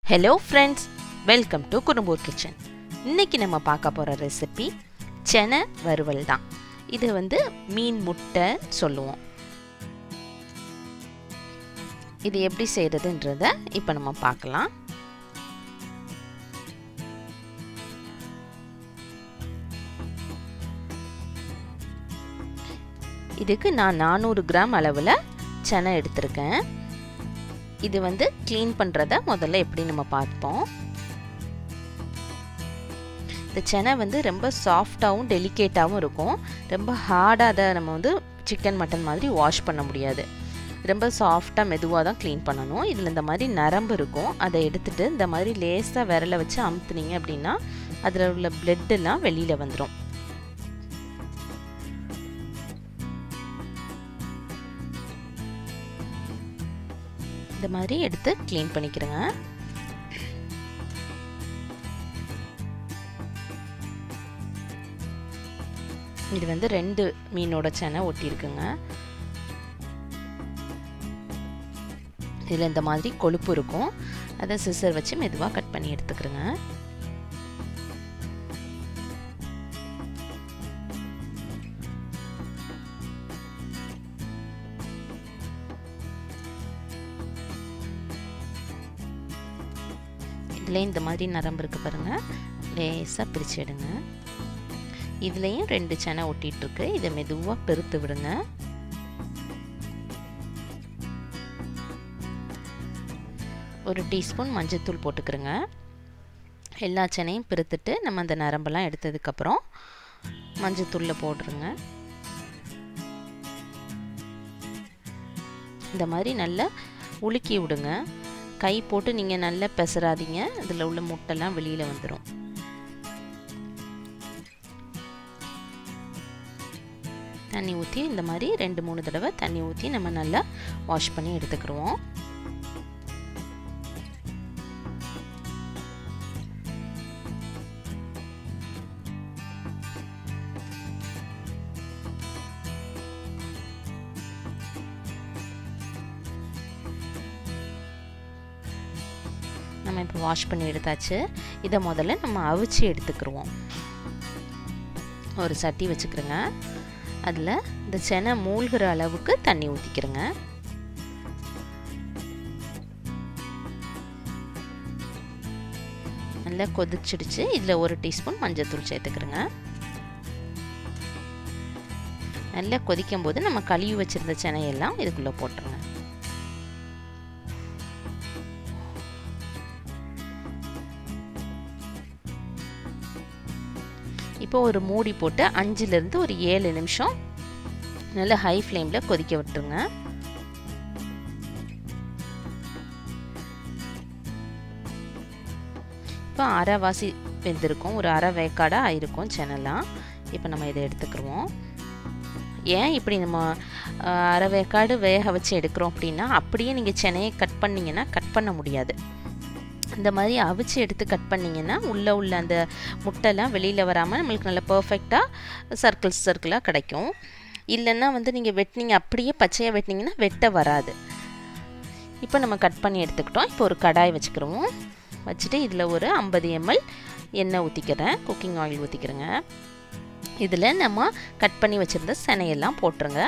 hello friends welcome to Kurumbur kitchen இன்னைக்கு நம்ம பார்க்க போகிற ரெசிபி செனை வறுவல் தான் இது வந்து மீன் முட்டை சொல்லுவோம் இது எப்படி செய்கிறதுன்றத இப்போ நம்ம பார்க்கலாம் இதுக்கு நான் நானூறு கிராம் அளவில் செனை எடுத்திருக்கேன் இது வந்து க்ளீன் பண்ணுறத முதல்ல எப்படி நம்ம பார்ப்போம் இந்த செனை வந்து ரொம்ப சாஃப்டாகவும் டெலிகேட்டாகவும் இருக்கும் ரொம்ப ஹார்டாக அதை நம்ம வந்து சிக்கன் மட்டன் மாதிரி வாஷ் பண்ண முடியாது ரொம்ப சாஃப்டாக மெதுவாக தான் க்ளீன் பண்ணணும் இதில் இந்த மாதிரி நரம்பு இருக்கும் அதை எடுத்துகிட்டு இந்த மாதிரி லேசாக விரலை வச்சு அமுத்துனீங்க அப்படின்னா அதில் உள்ள பிளட்டெல்லாம் வெளியில் வந்துடும் இந்த மாதிரி எடுத்து க்ளீன் பண்ணிக்கிறேங்க இது வந்து ரெண்டு மீனோட செனை ஒட்டியிருக்குங்க இதில் இந்த மாதிரி கொழுப்பு இருக்கும் அதை சிசர் வச்சு மெதுவாக கட் பண்ணி எடுத்துக்கிறேங்க இதில் இந்த மாதிரி நரம்பு இருக்குது பாருங்கள் லேசாக பிரித்து எடுங்க இதுலேயும் ரெண்டு செனை ஒட்டிகிட்ருக்கு இதை மெதுவாக பெருத்து விடுங்க ஒரு டீஸ்பூன் மஞ்சத்தூள் போட்டுக்கிறோங்க எல்லா செனையும் பிறுத்துட்டு நம்ம அந்த நரம்பெல்லாம் எடுத்ததுக்கப்புறம் மஞ்சத்தூளில் போடுறோங்க இந்த மாதிரி நல்லா உலுக்கி விடுங்க கை போட்டு நீங்கள் நல்லா பெசராதீங்க இதில் உள்ள முட்டைலாம் வெளியில் வந்துடும் தண்ணி ஊற்றி இந்த மாதிரி ரெண்டு மூணு தடவை தண்ணி ஊற்றி நம்ம நல்லா வாஷ் பண்ணி எடுத்துக்கிடுவோம் நம்ம இப்போ வாஷ் பண்ணி எடுத்தாச்சு இதை முதல்ல நம்ம அவிச்சு எடுத்துக்கிடுவோம் ஒரு சட்டி வச்சுக்கிறோங்க அதில் இந்த செனை மூழ்கிற அளவுக்கு தண்ணி ஊற்றிக்கிறோங்க நல்லா கொதிச்சிடுச்சு இதில் ஒரு டீஸ்பூன் மஞ்சத்தூள் சேர்த்துக்கிறோங்க நல்லா கொதிக்கும் போது நம்ம கழுவி வச்சுருந்த செனையெல்லாம் இதுக்குள்ளே போட்டுருங்க இப்போ ஒரு மூடி போட்டு அஞ்சுலேருந்து ஒரு ஏழு நிமிஷம் நல்லா ஹை ஃப்ளேமில் கொதிக்க விட்டுருங்க இப்போ அரைவாசி வெந்திருக்கும் ஒரு அரை வேக்காடாக ஆயிருக்கும் செனலாம் இப்போ நம்ம இதை எடுத்துக்கிடுவோம் ஏன் இப்படி நம்ம அரை வேக்காடு வேக வச்சு எடுக்கிறோம் அப்படின்னா அப்படியே நீங்கள் சென்னையை கட் பண்ணிங்கன்னா கட் பண்ண முடியாது இந்த மாதிரி அவிச்சு எடுத்து கட் பண்ணிங்கன்னா உள்ளே உள்ள அந்த முட்டைலாம் வெளியில் வராமல் நம்மளுக்கு நல்லா பர்ஃபெக்டாக சர்க்கிள்ஸ் சர்க்கிளாக கிடைக்கும் இல்லைன்னா வந்து நீங்கள் வெட்டினீங்க அப்படியே பச்சையாக வெட்டினீங்கன்னா வெட்ட வராது இப்போ நம்ம கட் பண்ணி எடுத்துக்கிட்டோம் இப்போ ஒரு கடாய் வச்சுக்கிறோம் வச்சுட்டு இதில் ஒரு ஐம்பது எம்எல் எண்ணெய் ஊற்றிக்கிறேன் குக்கிங் ஆயில் ஊற்றிக்கிறேங்க இதில் நம்ம கட் பண்ணி வச்சுருந்த செனையெல்லாம் போட்டுருங்க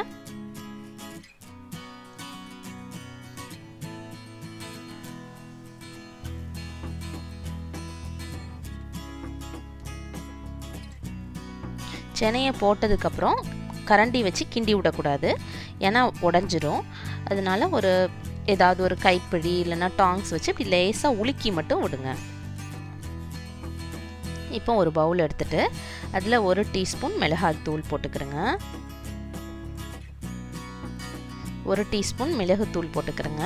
செனையை போட்டதுக்கப்புறம் கரண்டி வச்சு கிண்டி விடக்கூடாது ஏன்னா உடஞ்சிரும் அதனால ஒரு ஏதாவது ஒரு கைப்பிடி இல்லைன்னா டாங்ஸ் வச்சு இப்படி லேசாக உலுக்கி மட்டும் விடுங்க இப்போ ஒரு பவுல் எடுத்துட்டு அதில் ஒரு டீஸ்பூன் மிளகாய் தூள் போட்டுக்கிறேங்க ஒரு டீஸ்பூன் மிளகுத்தூள் போட்டுக்கிறேங்க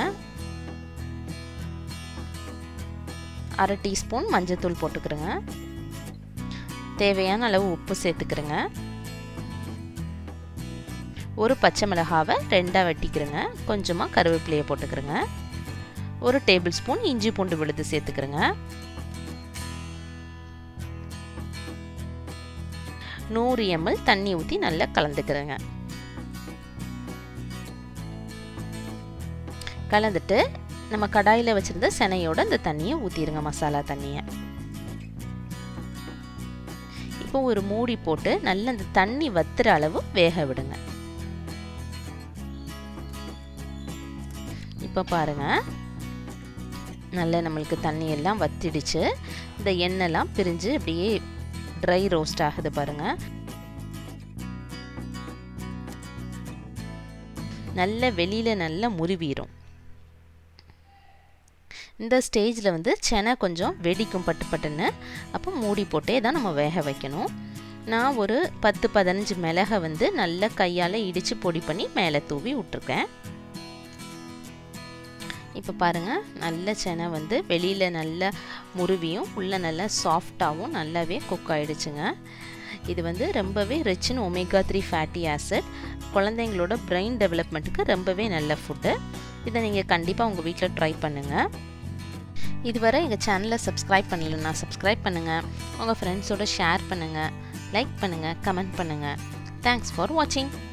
அரை டீஸ்பூன் மஞ்சத்தூள் போட்டுக்கிறேங்க தேவையான அளவு உப்பு சேர்த்துக்கிறேங்க ஒரு பச்சை மிளகாவை ரெண்டாக வெட்டிக்கிறேங்க கொஞ்சமாக கருவேப்பிலையை போட்டுக்கிறேங்க ஒரு டேபிள் ஸ்பூன் இஞ்சி பூண்டு விழுது சேர்த்துக்கிறேங்க நூறு எம்எல் தண்ணி ஊற்றி நல்லா கலந்துக்கிறேங்க கலந்துட்டு நம்ம கடாயில் வச்சுருந்த செனையோட இந்த தண்ணியை ஊற்றிடுங்க மசாலா தண்ணியை இப்போ ஒரு மூடி போட்டு நல்ல அந்த தண்ணி வத்துற அளவு வேக விடுங்க இப்போ பாருங்கள் நல்ல நம்மளுக்கு தண்ணி எல்லாம் வத்திடுச்சு இந்த எண்ணெய்லாம் பிரிஞ்சு அப்படியே ட்ரை ரோஸ்ட் ஆகுது பாருங்கள் நல்ல வெளியில் நல்லா முருவிடும் இந்த ஸ்டேஜில் வந்து செனை கொஞ்சம் வெடிக்கும் பட்டு பட்டுன்னு அப்போ மூடி போட்டே தான் நம்ம வேக வைக்கணும் நான் ஒரு பத்து பதினஞ்சு மிளகை வந்து நல்ல கையால் இடித்து பொடி பண்ணி மேலே தூவி விட்ருக்கேன் இப்போ பாருங்கள் நல்ல செனை வந்து வெளியில் நல்ல முருவியும் உள்ளே நல்லா சாஃப்டாகவும் நல்லாவே குக் ஆகிடுச்சுங்க இது வந்து ரொம்பவே rich in omega three fatty acid குழந்தைங்களோட பிரெயின் டெவலப்மெண்ட்டுக்கு ரொம்பவே நல்ல ஃபுட்டு இதை நீங்கள் கண்டிப்பாக உங்கள் வீட்டில் ட்ரை பண்ணுங்கள் இதுவரை எங்கள் சேனலை சப்ஸ்கிரைப் பண்ணலன்னா சப்ஸ்கிரைப் பண்ணுங்கள் உங்கள் ஃப்ரெண்ட்ஸோட ஷேர் பண்ணுங்கள் லைக் பண்ணுங்கள் கமெண்ட் பண்ணுங்கள் தேங்க்ஸ் ஃபார் வாட்சிங்